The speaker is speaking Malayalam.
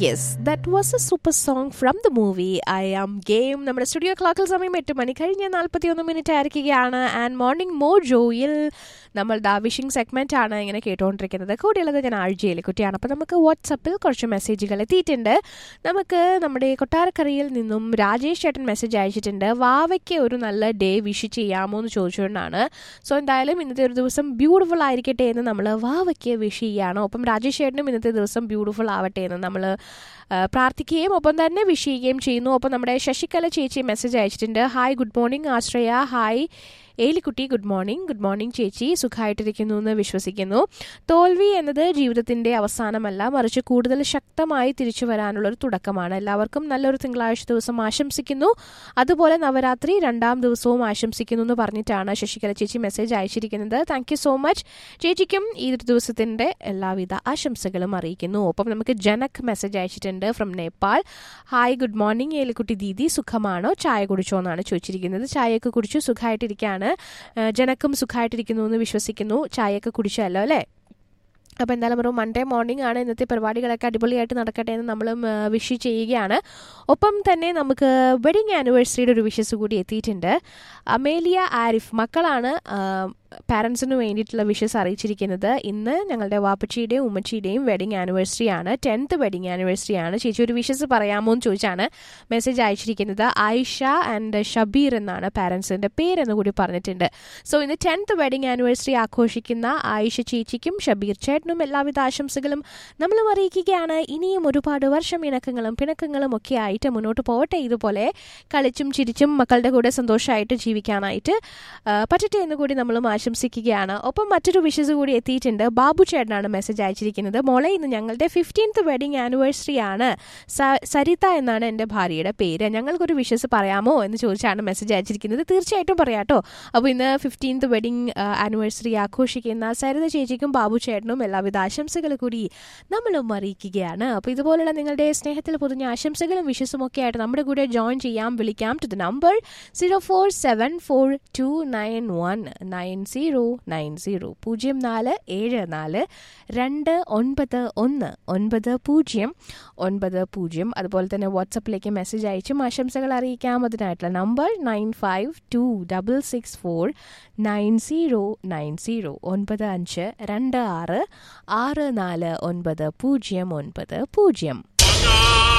yes that was a super song from the movie I am game നമ്മുടെ സ്റ്റുഡിയോ ക്ലോക്കിൽ സമയം എട്ട് മണി കഴിഞ്ഞ് നാൽപ്പത്തി ഒന്ന് മിനിറ്റ് ആയിരിക്കുകയാണ് ആൻഡ് മോർണിംഗ് മോ ജോയിൽ നമ്മൾ ദാ വിഷിംഗ് സെഗ്മെന്റ് ആണ് ഇങ്ങനെ കേട്ടുകൊണ്ടിരിക്കുന്നത് കൂടെയുള്ളത് ഞാൻ ആഴ്ചയിലെ കുട്ടിയാണ് അപ്പോൾ നമുക്ക് വാട്സപ്പിൽ കുറച്ച് മെസ്സേജുകൾ എത്തിയിട്ടുണ്ട് നമുക്ക് നമ്മുടെ കൊട്ടാരക്കരയിൽ നിന്നും രാജേഷ് ചേട്ടൻ മെസ്സേജ് അയച്ചിട്ടുണ്ട് വാവയ്ക്ക് ഒരു നല്ല ഡേ വിഷ് ചെയ്യാമോ എന്ന് ചോദിച്ചുകൊണ്ടാണ് സോ എന്തായാലും ഇന്നത്തെ ഒരു ദിവസം ബ്യൂട്ടിഫുൾ ആയിരിക്കട്ടെ എന്ന് നമ്മൾ വാവയ്ക്ക് വിഷ് ചെയ്യുകയാണ് ഒപ്പം രാജേഷ് ചേട്ടനും ഇന്നത്തെ ദിവസം ബ്യൂട്ടിഫുൾ ആവട്ടെ എന്ന് നമ്മൾ പ്രാർത്ഥിക്കുകയും ഒപ്പം തന്നെ വിഷ് ചെയ്യുകയും ചെയ്യുന്നു ഒപ്പം നമ്മുടെ ശശികല ചേച്ചി മെസ്സേജ് അയച്ചിട്ടുണ്ട് hi good morning Ashraya hi Elikutty good morning good morning ചേച്ചി സുഖമായിട്ടിരിക്കുന്നു എന്ന് വിശ്വസിക്കുന്നു തോൽവി എന്നത് ജീവിതത്തിന്റെ അവസാനമല്ല മറിച്ച് കൂടുതൽ ശക്തമായി തിരിച്ചു വരാനുള്ള ഒരു തുടക്കമാണ് എല്ലാവർക്കും നല്ലൊരു തിങ്കളാഴ്ച ദിവസം ആശംസിക്കുന്നു അതുപോലെ നവരാത്രി രണ്ടാം ദിവസവും ആശംസിക്കുന്നു എന്ന് പറഞ്ഞിട്ടാണ് ശശികല ചേച്ചി മെസ്സേജ് അയച്ചിരിക്കുന്നത് താങ്ക് യു സോ മച്ച് ചേച്ചിക്കും ഈ ഒരു ദിവസത്തിന്റെ എല്ലാവിധ ആശംസകളും അറിയിക്കുന്നു ഒപ്പം നമുക്ക് ജനക് മെസ്സേജ് അയച്ചിട്ടുണ്ട് from Nepal hi good morning Elikutty ദീദി സുഖമാണോ ചായ കുടിച്ചോ എന്നാണ് ചോദിച്ചിരിക്കുന്നത് ചായയൊക്കെ കുടിച്ചു സുഖമായിട്ടിരിക്കുകയാണ് ജനക്കും സുഖമായിട്ടിരിക്കുന്നു എന്ന് വിശ്വസിക്കുന്നു ചായയൊക്കെ കുടിച്ചല്ലോ അല്ലേ അപ്പോൾ എന്തായാലും ഒരു മൺഡേ മോർണിംഗ് ആണ് ഇന്നത്തെ പരിപാടികളൊക്കെ അടിപൊളിയായിട്ട് നടക്കട്ടെ എന്ന് നമ്മളും വിഷ് ചെയ്യുകയാണ് ഒപ്പം തന്നെ നമുക്ക് വെഡിങ് ആനിവേഴ്സറിയുടെ ഒരു വിഷസ് കൂടി എത്തിയിട്ടുണ്ട് അമേലിയ ആരിഫ് മക്കളാണ് പാരൻസിന് വേണ്ടിയിട്ടുള്ള വിഷസ് അറിയിച്ചിരിക്കുന്നത് ഇന്ന് ഞങ്ങളുടെ വാപ്പച്ചിയുടെയും ഉമ്മച്ചിയുടെയും വെഡിങ് ആനിവേഴ്സറി ആണ് ടെൻത്ത് വെഡിങ് ആനിവേഴ്സറി ആണ് ചേച്ചി ഒരു വിഷസ് പറയാമോ എന്ന് ചോദിച്ചാണ് മെസ്സേജ് അയച്ചിരിക്കുന്നത് ആയിഷ ആൻഡ് ഷബീർ എന്നാണ് പാരൻസിൻ്റെ പേരെന്ന് കൂടി പറഞ്ഞിട്ടുണ്ട് സോ ഇന്ന് ടെൻത്ത് വെഡിങ് ആനിവേഴ്സറി ആഘോഷിക്കുന്ന ആയിഷ ചേച്ചിക്കും ഷബീർ ചേട്ടനും എല്ലാവിധ ആശംസകളും നമ്മളും അറിയിക്കുകയാണ് ഇനിയും ഒരുപാട് വർഷം ഇണക്കങ്ങളും പിണക്കങ്ങളും ഒക്കെ ആയിട്ട് മുന്നോട്ട് പോവട്ടെ ഇതുപോലെ കളിച്ചും ചിരിച്ചും മക്കളുടെ കൂടെ സന്തോഷമായിട്ട് ജീവിക്കാനായിട്ട് പറ്റട്ടെ എന്ന് കൂടി നമ്മളും ആശംസിക്കുകയാണ് ഒപ്പം മറ്റൊരു വിഷസ് കൂടി എത്തിയിട്ടുണ്ട് ബാബു ചേട്ടനാണ് മെസ്സേജ് അയച്ചിരിക്കുന്നത് മോളെ ഇന്ന് ഞങ്ങളുടെ ഫിഫ്റ്റീൻത്ത് വെഡിങ് ആനിവേഴ്സറി ആണ് സരിത എന്നാണ് എൻ്റെ ഭാര്യയുടെ പേര് ഞങ്ങൾക്കൊരു വിഷസ് പറയാമോ എന്ന് ചോദിച്ചാണ് മെസ്സേജ് അയച്ചിരിക്കുന്നത് തീർച്ചയായിട്ടും പറയാട്ടോ അപ്പോൾ ഇന്ന് ഫിഫ്റ്റീൻത്ത് വെഡിങ് ആനിവേഴ്സറി ആഘോഷിക്കുന്ന സരിത ചേച്ചിക്കും ബാബു ചേട്ടനും എല്ലാവിധ ആശംസകൾ കൂടി നമ്മളും അറിയിക്കുകയാണ് അപ്പോൾ ഇതുപോലുള്ള നിങ്ങളുടെ സ്നേഹത്തിൽ പൊതിഞ്ഞ ആശംസകളും വിഷസും ഒക്കെ ആയിട്ട് നമ്മുടെ കൂടെ ജോയിൻ ചെയ്യാം വിളിക്കാം to the number zero four seven four two nine one nine zero nine zero പൂജ്യം നാല് ഏഴ് നാല് രണ്ട് ഒൻപത് ഒന്ന് ഒൻപത് പൂജ്യം ഒൻപത് പൂജ്യം അതുപോലെ തന്നെ വാട്സപ്പിലേക്ക് മെസ്സേജ് അയച്ചും ആശംസകൾ അറിയിക്കാം അതിനായിട്ടുള്ള number nine five two double six four nine zero nine zero ഒൻപത് അഞ്ച് രണ്ട് ആറ് ആറ് നാല് ഒൻപത് പൂജ്യം ഒൻപത് പൂജ്യം